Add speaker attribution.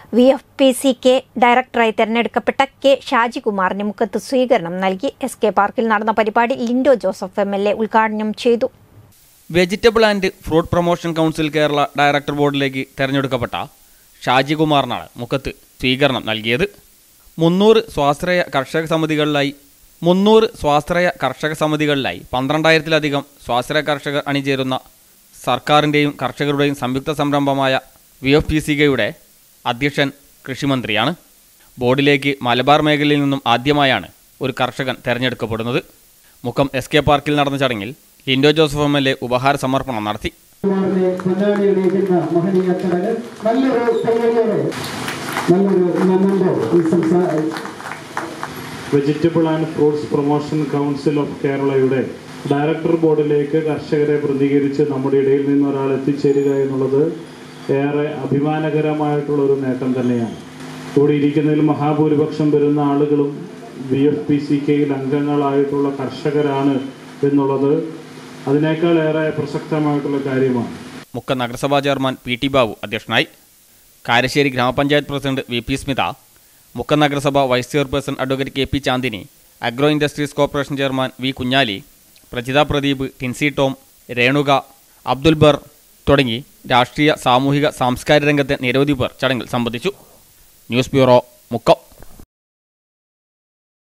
Speaker 1: V F P C K ഡയറക്ടറായി തെരഞ്ഞെടുക്കപ്പെട്ട K ഷാജികുമാറിന് മുക്കത്ത് സ്വീകരണം നൽകി എസ് കെ പാർക്കിൽ നടന്ന പരിപാടി Lindo Joseph M L A ഉദ്ഘാടനം ചെയ്തു
Speaker 2: vegetable and fruit promotion council Kerala director ബോർഡിലേക്ക് തെരഞ്ഞെടുക്കപ്പെട്ട ഷാജികുമാറിനാണ് മുഖത്ത് സ്വീകരണം നൽകിയത് മുന്നൂറ് സ്വാശ്രയ കർഷക സമിതികളിലായി മുന്നൂറ് സ്വാശ്രയ കർഷക സമിതികളിലായി പന്ത്രണ്ടായിരത്തിലധികം സ്വാശ്രയ കർഷകർ അണിചേരുന്ന സർക്കാരിൻ്റെയും കർഷകരുടെയും സംയുക്ത സംരംഭമായ വി എഫ് പി സി കെയുടെ അധ്യക്ഷൻ കൃഷിമന്ത്രിയാണ് ബോർഡിലേക്ക് മലബാർ മേഖലയിൽ നിന്നും ആദ്യമായാണ് ഒരു കർഷകൻ തെരഞ്ഞെടുക്കപ്പെടുന്നത് മുക്കം എസ് കെ പാർക്കിൽ നടന്ന ചടങ്ങിൽ Lindo Joseph M L A ഉപഹാര സമർപ്പണം നടത്തി
Speaker 3: കുമാറിനെ പൊന്നാടി അണിയിക്കുന്ന മഹനീയ ചടങ്ങ് നല്ലൊരു കൈവരിയോടെ നല്ലൊരു മൊമെന്റോ ഈ സംസാര
Speaker 4: vegetable and fruits promotion council of കേരളയുടെ ഡയറക്ടർ ബോർഡിലേക്ക് കർഷകരെ പ്രതികരിച്ച് നമ്മുടെ ഇടയിൽ നിന്ന് ഒരാൾ എത്തിച്ചേരുക എന്നുള്ളത് ഏറെ അഭിമാനകരമായിട്ടുള്ള ഒരു നേട്ടം തന്നെയാണ് ഇവിടെ ഇരിക്കുന്നതിൽ മഹാഭൂരിപക്ഷം വരുന്ന ആളുകളും ബി എഫ് പി സി കെയിൽ അംഗങ്ങളായിട്ടുള്ള കർഷകരാണ് എന്നുള്ളത് അതിനേക്കാൾ ഏറെ പ്രസക്തമായിട്ടുള്ള കാര്യമാണ്
Speaker 2: മുക്കം നഗരസഭാ ചെയർമാൻ പി ടി ബാബു അധ്യക്ഷനായി കാരശ്ശേരി ഗ്രാമപഞ്ചായത്ത് president V P Smitha Mukkam നഗരസഭ vice chairperson advocate K P Chandini agro industries corporation chairman V Kunhali Prajitha Pradeep Tincy Tom Renuka Abdul ബർ തുടങ്ങി രാഷ്ട്രീയ സാമൂഹിക സാംസ്കാരിക രംഗത്തെ നിരവധി പേർ ചടങ്ങിൽ സംബന്ധിച്ചു ന്യൂസ് ബ്യൂറോ മുക്കം